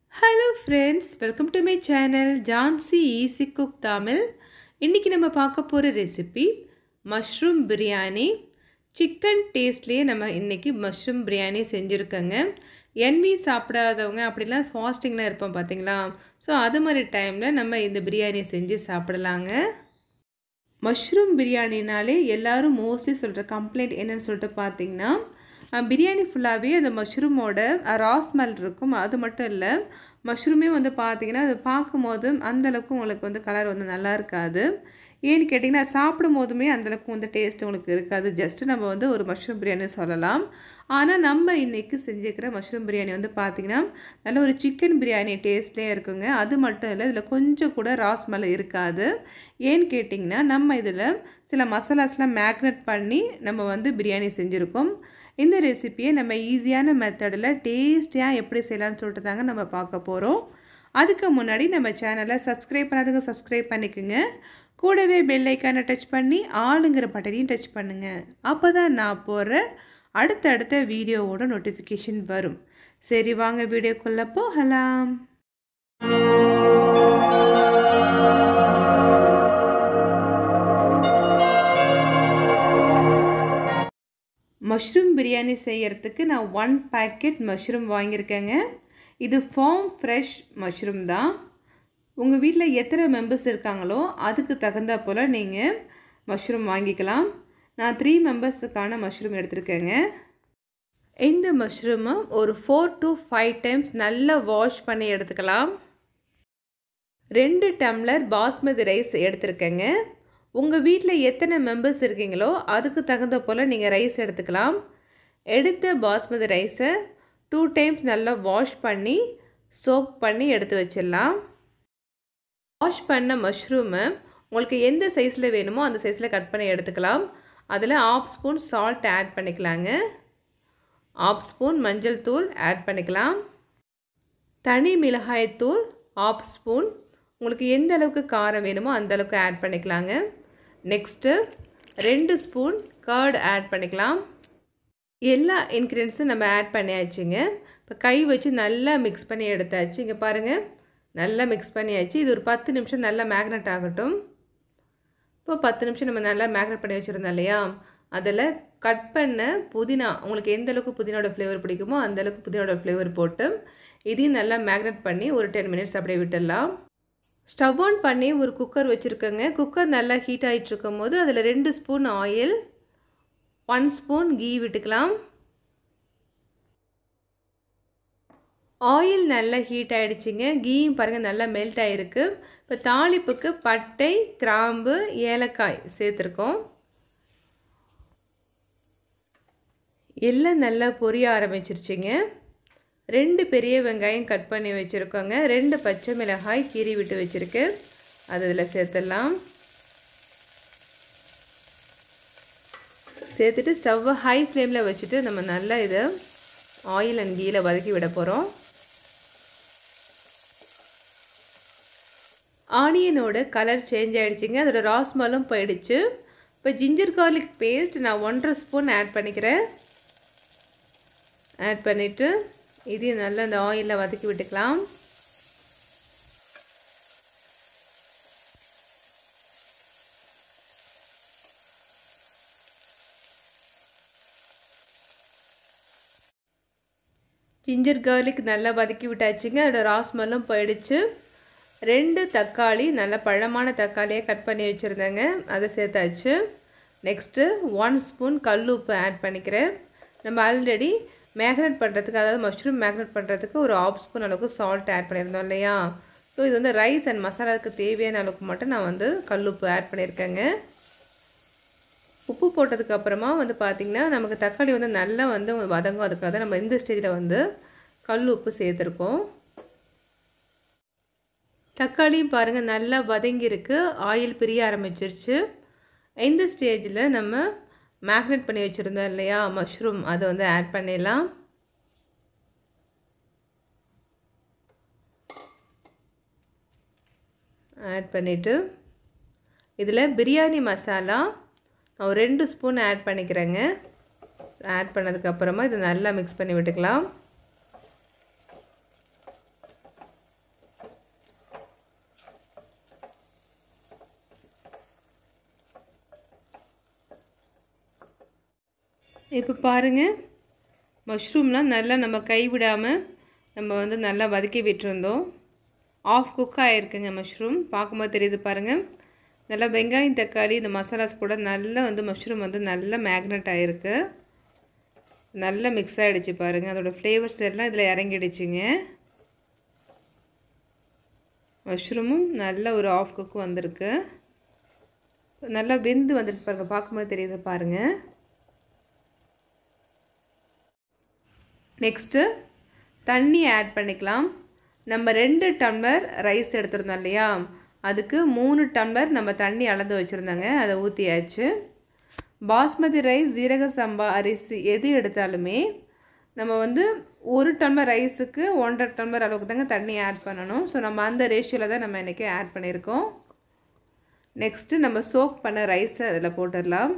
hello friends welcome to my channel Jhansi easy cook Tamil இன்றைக்கி நம்ம பார்க்க போகிற ரெசிபி மஷ்ரூம் பிரியாணி சிக்கன் டேஸ்ட்லேயே நம்ம இன்றைக்கி மஷ்ரூம் பிரியாணி செஞ்சுருக்கோங்க என்வி சாப்பிடாதவங்க அப்படிலாம் ஃபாஸ்டிங்லாம் இருப்போம் பார்த்தீங்களா ஸோ அது மாதிரி டைமில் நம்ம இந்த பிரியாணி செஞ்சு சாப்பிடலாங்க மஷ்ரூம் பிரியாணினாலே எல்லோரும் மோஸ்ட்லி சொல்கிற கம்ப்ளைண்ட் என்னன்னு சொல்லிட்டு பார்த்தீங்கன்னா பிரியாணி ஃபுல்லாகவே அந்த மஷ்ரூமோட ரா ஸ்மெல் இருக்கும் அது மட்டும் இல்லை மஷ்ரூமே வந்து பார்த்தீங்கன்னா அது பார்க்கும்போது அந்தளவுக்கு உங்களுக்கு வந்து கலர் வந்து நல்லா இருக்காது ஏன்னு கேட்டிங்கன்னா சாப்பிடும் போதுமே அந்தளவுக்கு வந்து டேஸ்ட் உங்களுக்கு இருக்காது ஜஸ்ட்டு நம்ம வந்து ஒரு மஷ்ரூம் பிரியாணி சொல்லலாம் ஆனால் நம்ம இன்றைக்கி செஞ்சுக்கிற மஷ்ரூம் பிரியாணி வந்து பார்த்திங்கன்னா நல்ல ஒரு சிக்கன் பிரியாணி டேஸ்ட்லேயே இருக்குங்க அது மட்டும் இல்லை இதில் கொஞ்சம் கூட ரா ஸ்மெல் இருக்காது ஏன்னு கேட்டிங்கன்னா நம்ம இதில் சில மசாலாஸ்லாம் மேக்னேட் பண்ணி நம்ம வந்து பிரியாணி செஞ்சுருக்கோம் இந்த ரெசிப்பியை நம்ம ஈஸியான மெத்தடில் டேஸ்டியாக எப்படி செய்யலாம்னு சொல்லிட்டு தாங்க நம்ம பார்க்க போகிறோம் அதுக்கு முன்னாடி நம்ம சேனலை சப்ஸ்கிரைப் பண்ணாதவங்க சப்ஸ்கிரைப் பண்ணிக்கோங்க கூடவே பெல் ஐக்கானை டச் பண்ணி ஆளுங்கிற பட்டனையும் டச் பண்ணுங்கள் அப்போ தான் நான் போகிற அடுத்தடுத்த வீடியோவோட நோட்டிஃபிகேஷன் வரும் சரி வாங்க வீடியோக்குள்ளே போகலாம் மஷ்ரூம் பிரியாணி செய்கிறதுக்கு நான் ஒன் பேக்கெட் மஷ்ரூம் வாங்கியிருக்கேங்க இது ஃபார்ம் ஃப்ரெஷ் மஷ்ரூம் தான் உங்கள் வீட்டில் எத்தனை மெம்பர்ஸ் இருக்காங்களோ அதுக்கு தகுந்த போல் நீங்கள் மஷ்ரூம் வாங்கிக்கலாம் நான் த்ரீ மெம்பர்ஸுக்கான மஷ்ரூம் எடுத்திருக்கேங்க இந்த மஷ்ரூமை ஒரு ஃபோர் டு ஃபைவ் டைம்ஸ் நல்லா வாஷ் பண்ணி எடுத்துக்கலாம் ரெண்டு டம்ளர் பாஸ்மதி ரைஸ் எடுத்திருக்கேங்க உங்கள் வீட்டில் எத்தனை மெம்பர்ஸ் இருக்கீங்களோ அதுக்கு தகுந்த போல் நீங்கள் ரைஸ் எடுத்துக்கலாம் எடுத்த பாஸ்மதி ரைஸை டூ டைம்ஸ் நல்லா வாஷ் பண்ணி சோப் பண்ணி எடுத்து வச்சிடலாம் வாஷ் பண்ண மஷ்ரூமை உங்களுக்கு எந்த சைஸில் வேணுமோ அந்த சைஸில் கட் பண்ணி எடுத்துக்கலாம் அதில் ஆஃப் ஸ்பூன் சால்ட் ஆட் பண்ணிக்கலாங்க ஆஃப் ஸ்பூன் மஞ்சள் தூள் ஆட் பண்ணிக்கலாம் தனி மிளகாய் தூள் ஆஃப் ஸ்பூன் உங்களுக்கு எந்த அளவுக்கு காரம் வேணுமோ அந்த அளவுக்கு ஆட் பண்ணிக்கலாங்க நெக்ஸ்ட்டு ரெண்டு ஸ்பூன் கர்ட் ஆட் பண்ணிக்கலாம் எல்லா இன்க்ரீடியன்ஸும் நம்ம ஆட் பண்ணியாச்சுங்க இப்போ கை வச்சு நல்லா மிக்ஸ் பண்ணி எடுத்தாச்சு இங்கே பாருங்கள் நல்லா மிக்ஸ் பண்ணியாச்சு இது ஒரு பத்து நிமிஷம் நல்லா மேக்னெட் ஆகட்டும் இப்போ பத்து நிமிஷம் நம்ம நல்லா மேக்னெட் பண்ணி வச்சுருந்தோம் இல்லையா அதில் கட் பண்ண புதினா உங்களுக்கு எந்த அளவுக்கு புதினாவோட ஃப்ளேவர் பிடிக்குமோ அந்தளவுக்கு புதினாவோட ஃப்ளேவர் போட்டு இதையும் நல்லா மேக்னெட் பண்ணி ஒரு டென் மினிட்ஸ் அப்படியே விட்டுடலாம் ஸ்டவ் ஆன் பண்ணி ஒரு குக்கர் வச்சுருக்கோங்க குக்கர் நல்லா ஹீட் ஆகிட்டு இருக்கும் போது அதில் ரெண்டு spoon oil one spoon ghee விட்டுக்கலாம் ஆயில் நல்லா ஹீட் ஆகிடுச்சிங்க கீயும் பாருங்கள் நல்லா மெல்ட் ஆகிருக்கு இப்போ தாளிப்புக்கு பட்டை கிராம்பு ஏலக்காய் சேர்த்துருக்கோம் எல்லாம் நல்லா பொரிய ஆரம்பிச்சிருச்சுங்க ரெண்டு பெரிய வெங்காயம் கட் பண்ணி வச்சுருக்கோங்க ரெண்டு பச்சை மிளகாய் கீறி விட்டு வச்சுருக்கு அது இதில் சேர்த்துடலாம் சேர்த்துட்டு ஸ்டவ்வை ஹை ஃப்ளேமில் வச்சுட்டு நம்ம நல்லா இதை ஆயில் அண்ட் கீயில் வதக்கி விட போகிறோம் ஆனியனோட கலர் சேஞ்ச் ஆகிடுச்சிங்க அதோட ராஸ்மலும் போயிடுச்சு இப்போ ஜிஞ்சர் கார்லிக் பேஸ்ட் நான் ஒன்றரை ஸ்பூன் ஆட் பண்ணிக்கிறேன் ஆட் பண்ணிவிட்டு இதையும் நல்லா இந்த ஆயிலில் வதக்கி விட்டுக்கலாம் ஜிஞ்சர் கார்லிக் நல்லா வதக்கி விட்டாச்சுங்க அதோட ராஸ்மெல்லாம் போயிடுச்சு ரெண்டு தக்காளி நல்ல பழமான தக்காளியை கட் பண்ணி வச்சுருந்தேங்க அதை சேர்த்தாச்சு நெக்ஸ்ட்டு ஒன் ஸ்பூன் கல் உப்பு ஆட் பண்ணிக்கிறேன் நம்ம ஆல்ரெடி மேக்னேட் பண்ணுறதுக்கு அதாவது மஷ்ரூம் மேக்னேட் பண்ணுறதுக்கு ஒரு ஆஃப் ஸ்பூன் அளவுக்கு சால்ட் ஆட் பண்ணியிருந்தோம் இல்லையா ஸோ இது வந்து ரைஸ் அண்ட் மசாலாவுக்கு தேவையான அளவுக்கு மட்டும் நான் வந்து கல் உப்பு ஆட் பண்ணியிருக்கேங்க உப்பு போட்டதுக்கு அப்புறமா வந்து பார்த்திங்கன்னா நமக்கு தக்காளி வந்து நல்லா வந்து வதங்கும் அதுக்காக தான் நம்ம இந்த ஸ்டேஜில் வந்து கல் உப்பு சேர்த்துருக்கோம் தக்காளியும் பாருங்கள் நல்லா வதங்கியிருக்கு ஆயில் பிரிய ஆரம்பிச்சிருச்சு இந்த ஸ்டேஜில் நம்ம மேக்னேட் பண்ணி வச்சுருந்தோம் இல்லையா மஷ்ரூம் அதை வந்து ஆட் பண்ணிடலாம் ஆட் பண்ணிவிட்டு இதில் பிரியாணி மசாலா நான் ஒரு ரெண்டு ஸ்பூன் ஆட் பண்ணிக்கிறேங்க ஆட் பண்ணதுக்கப்புறமா இதை நல்லா மிக்ஸ் பண்ணி விட்டுக்கலாம் இப்போ பாருங்கள் மஷ்ரூம்லாம் நல்லா நம்ம கைவிடாமல் நம்ம வந்து நல்லா வதக்கி விட்டுருந்தோம் ஆஃப் குக் ஆகிருக்குங்க மஷ்ரூம் பார்க்கும்போது தெரியுது பாருங்கள் நல்லா வெங்காயம் தக்காளி இந்த மசாலாஸ் கூட நல்லா வந்து மஷ்ரூம் வந்து நல்லா மேக்னட் ஆகிருக்கு நல்லா மிக்ஸ் ஆகிடுச்சு பாருங்கள் அதோடய ஃப்ளேவர்ஸ் எல்லாம் இதில் இறங்கிடுச்சுங்க மஷ்ரூமும் நல்ல ஒரு ஆஃப் குக் வந்திருக்கு நல்லா வெந்து வந்துட்டு பாருங்கள் பார்க்கும்போது தெரியுது பாருங்கள் நெக்ஸ்ட்டு தண்ணி ஆட் பண்ணிக்கலாம் நம்ம ரெண்டு டம்ளர் ரைஸ் எடுத்துருந்தோம் இல்லையா அதுக்கு மூணு டம்ளர் நம்ம தண்ணி அளந்து வச்சுருந்தோங்க அதை ஊற்றியாச்சு பாஸ்மதி ரைஸ் ஜீரக சம்பா அரிசி எது எடுத்தாலுமே நம்ம வந்து ஒரு டம்ளர் ரைஸுக்கு ஒன்றரை டம்ளர் அளவுக்கு தாங்க தண்ணி ஆட் பண்ணணும் ஸோ நம்ம அந்த ரேஷியோவில் தான் நம்ம இன்றைக்கி ஆட் பண்ணியிருக்கோம் நெக்ஸ்ட்டு நம்ம சோக் பண்ண ரைஸை அதில் போட்டுடலாம்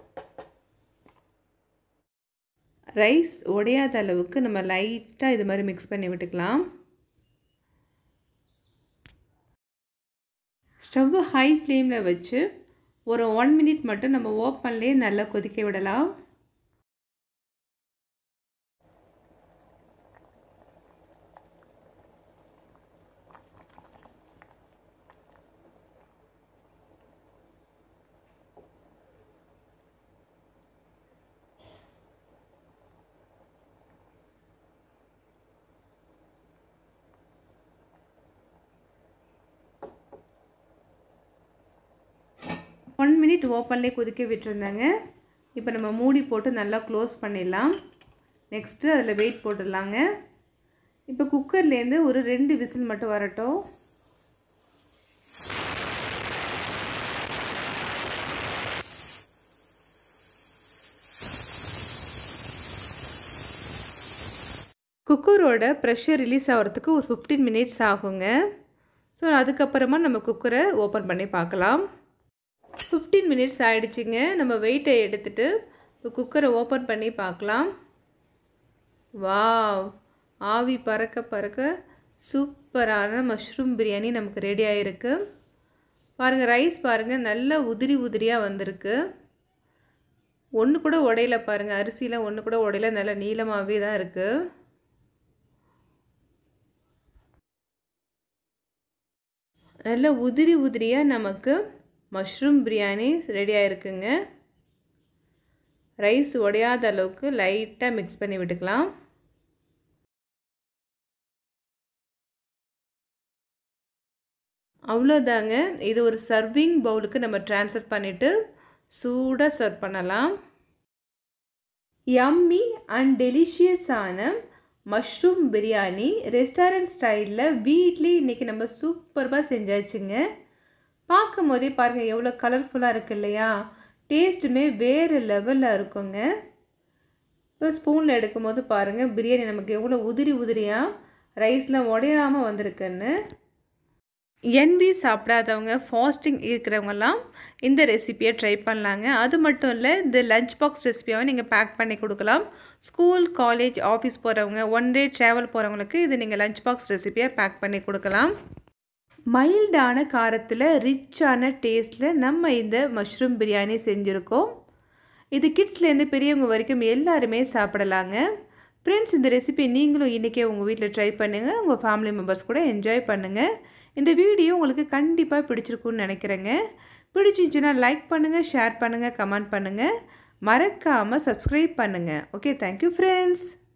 ரைஸ் உடையாத அளவுக்கு நம்ம லைட்டாக இது மாதிரி மிக்ஸ் பண்ணி விட்டுக்கலாம் ஸ்டவ்வை ஹை ஃப்ளேமில் வச்சு ஒரு ஒன் மினிட் மட்டும் நம்ம ஓப்பன்லேயே நல்லா கொதிக்க விடலாம் ஒன் மினிட் ஓப்பன்லேயே கொதிக்க விட்டுருந்தாங்க இப்போ நம்ம மூடி போட்டு நல்லா க்ளோஸ் பண்ணிடலாம் நெக்ஸ்ட்டு அதில் வெயிட் போட்டுடலாங்க இப்போ குக்கர்லேருந்து ஒரு ரெண்டு விசில் மட்டும் வரட்டும் குக்கரோட ப்ரெஷர் ரிலீஸ் ஆகிறதுக்கு ஒரு ஃபிஃப்டீன் மினிட்ஸ் ஆகுங்க ஸோ அதுக்கப்புறமா நம்ம குக்கரை ஓப்பன் பண்ணி பார்க்கலாம் ஃபிஃப்டீன் மினிட்ஸ் ஆகிடுச்சிங்க நம்ம வெயிட்டை எடுத்துகிட்டு இப்போ குக்கரை ஓப்பன் பண்ணி பார்க்கலாம் வாவ் ஆவி பறக்க பறக்க சூப்பரான மஷ்ரூம் பிரியாணி நமக்கு ரெடி ஆகிருக்கு பாருங்கள் ரைஸ் பாருங்கள் நல்லா உதிரி உதிரியாக வந்திருக்கு ஒன்று கூட உடையில பாருங்கள் அரிசியில் ஒன்று கூட உடையில நல்லா நீளமாகவே தான் இருக்குது நல்லா உதிரி உதிரியாக நமக்கு மஷ்ரூம் பிரியாணி ரெடி ஆகிருக்குங்க ரைஸ் உடையாத அளவுக்கு லைட்டாக மிக்ஸ் பண்ணி விட்டுக்கலாம் அவ்வளோதாங்க இது ஒரு சர்விங் பவுலுக்கு நம்ம ட்ரான்ஸ்ஃபர் பண்ணிவிட்டு சூடாக சர்வ் பண்ணலாம் யம்மி அண்ட் டெலிஷியஸான மஷ்ரூம் பிரியாணி ரெஸ்டாரண்ட் ஸ்டைலில் வீட்லேயே இன்றைக்கி நம்ம சூப்பராக செஞ்சாச்சுங்க பார்க்கும் போதே பாருங்கள் எவ்வளோ கலர்ஃபுல்லாக இருக்குது இல்லையா டேஸ்ட்டுமே வேறு லெவலில் இருக்குங்க இப்போ ஸ்பூனில் எடுக்கும்போது பாருங்கள் பிரியாணி நமக்கு எவ்வளோ உதிரி உதிரியாக ரைஸ்லாம் உடையாமல் வந்திருக்குன்னு என்வி சாப்பிடாதவங்க ஃபாஸ்டிங் இருக்கிறவங்கலாம் இந்த ரெசிப்பியை ட்ரை பண்ணலாங்க அது மட்டும் இல்லை இந்த லஞ்ச் பாக்ஸ் ரெசிபியாவை நீங்கள் பேக் பண்ணி கொடுக்கலாம் ஸ்கூல் காலேஜ் ஆஃபீஸ் போகிறவங்க ஒன் டே ட்ராவல் போகிறவங்களுக்கு இது நீங்கள் லஞ்ச் பாக்ஸ் ரெசிப்பியாக பேக் பண்ணி கொடுக்கலாம் மைல்டான காரத்தில் ரிச்சான டேஸ்ட்டில் நம்ம இந்த மஷ்ரூம் பிரியாணி செஞ்சுருக்கோம் இது கிட்ஸ்லேருந்து பெரியவங்க வரைக்கும் எல்லாருமே சாப்பிடலாங்க ஃப்ரெண்ட்ஸ் இந்த ரெசிபி நீங்களும் இன்றைக்கே உங்கள் வீட்டில் ட்ரை பண்ணுங்கள் உங்கள் ஃபேமிலி மெம்பர்ஸ் கூட என்ஜாய் பண்ணுங்கள் இந்த வீடியோ உங்களுக்கு கண்டிப்பாக பிடிச்சிருக்குன்னு நினைக்கிறேங்க பிடிச்சிருந்துச்சுன்னா லைக் பண்ணுங்கள் ஷேர் பண்ணுங்கள் கமெண்ட் பண்ணுங்கள் மறக்காமல் சப்ஸ்கிரைப் பண்ணுங்கள் ஓகே தேங்க்யூ ஃப்ரெண்ட்ஸ்